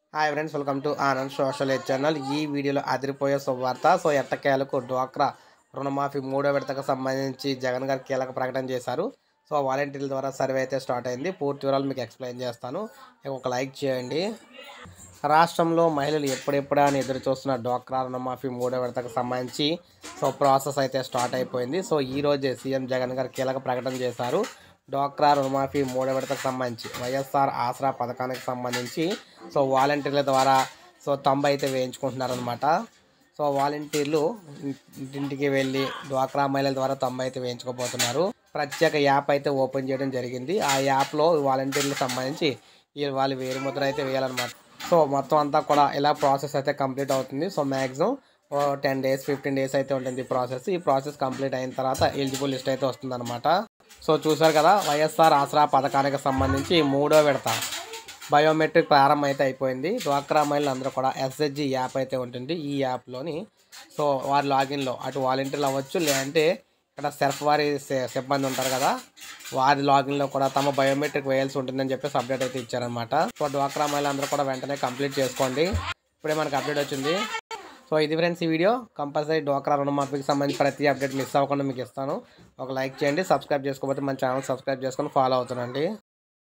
hi friends welcome to Anand social aid channel ఈ వీడియోలో అదిరిపోయే శుభవార్త సో ఎట్టకేలకు డ్వాక్రా రుణమాఫీ మూడో విడతకు సంబంధించి జగన్ గారు కీలక ప్రకటన చేశారు సో వాలంటీర్ల ద్వారా సర్వే అయితే స్టార్ట్ అయింది పూర్తి వివరాలు మీకు ఎక్స్ప్లెయిన్ చేస్తాను ఇక ఒక లైక్ చేయండి రాష్ట్రంలో మహిళలు ఎప్పుడెప్పుడా అని ఎదురు చూస్తున్న డ్వాక్రా రుణమాఫీ మూడో విడతకు సంబంధించి సో ప్రాసెస్ అయితే స్టార్ట్ అయిపోయింది సో ఈ రోజే సీఎం జగన్ గారు కీలక ప్రకటన చేశారు డ్వాక్రా రుణమాఫీ మూడో విడతకు సంబంధించి వైఎస్ఆర్ ఆసరా పథకానికి సంబంధించి సో వాలంటీర్ల ద్వారా సో తొంభై అయితే వేయించుకుంటున్నారనమాట సో వాలంటీర్లు ఇంటింటికి వెళ్ళి డ్వాక్రా మహిళల ద్వారా తొంభై అయితే వేయించుకోబోతున్నారు ప్రత్యేక యాప్ అయితే ఓపెన్ చేయడం జరిగింది ఆ యాప్లో వాలంటీర్లకు సంబంధించి ఈ వాళ్ళు వేరు ముద్ర అయితే వేయాలన్నమాట సో మొత్తం అంతా కూడా ఇలా ప్రాసెస్ అయితే కంప్లీట్ అవుతుంది so maximum ten days fifteen days అయితే ఉంటుంది ఈ ప్రాసెస్ ఈ ప్రాసెస్ కంప్లీట్ అయిన తర్వాత ఎలిజిబుల్ లిస్ట్ అయితే వస్తుందన్నమాట సో చూసారు కదా వైఎస్ఆర్ ఆసరా పథకానికి సంబంధించి మూడో విడత బయోమెట్రిక్ ప్రారంభం అయితే అయిపోయింది డ్వాక్రా మహిళలు అందరూ కూడా ఎస్హెచ్జి యాప్ అయితే ఉంటుంది ఈ యాప్లోని సో వారి లాగిన్లో అటు వాలంటీర్లు అవ్వచ్చు లేదంటే ఇక్కడ సెల్ఫ్ వారి సి- సిబ్బంది ఉంటారు కదా వారి లాగిన్లో కూడా తమ బయోమెట్రిక్ వేయాల్సి ఉంటుందని చెప్పేసి అప్డేట్ అయితే ఇచ్చారనమాట సో డ్వాక్రా మహిళలు అందరూ కూడా వెంటనే కంప్లీట్ చేసుకోండి ఇప్పుడే మనకు అప్డేట్ వచ్చింది సో ఇది ఫ్రెండ్స్ ఈ వీడియో కంపల్సరీ డ్వాక్రా రుణమాఫీకి సంబంధించి ప్రతి అప్డేట్ మిస్ అవ్వకుండా మీకు ఇస్తాను ఒక లైక్ చేయండి సబ్స్క్రైబ్ చేసుకోకపోతే మన ఛానల్ సబ్స్క్రైబ్ చేసుకొని ఫాలో అవుతానండి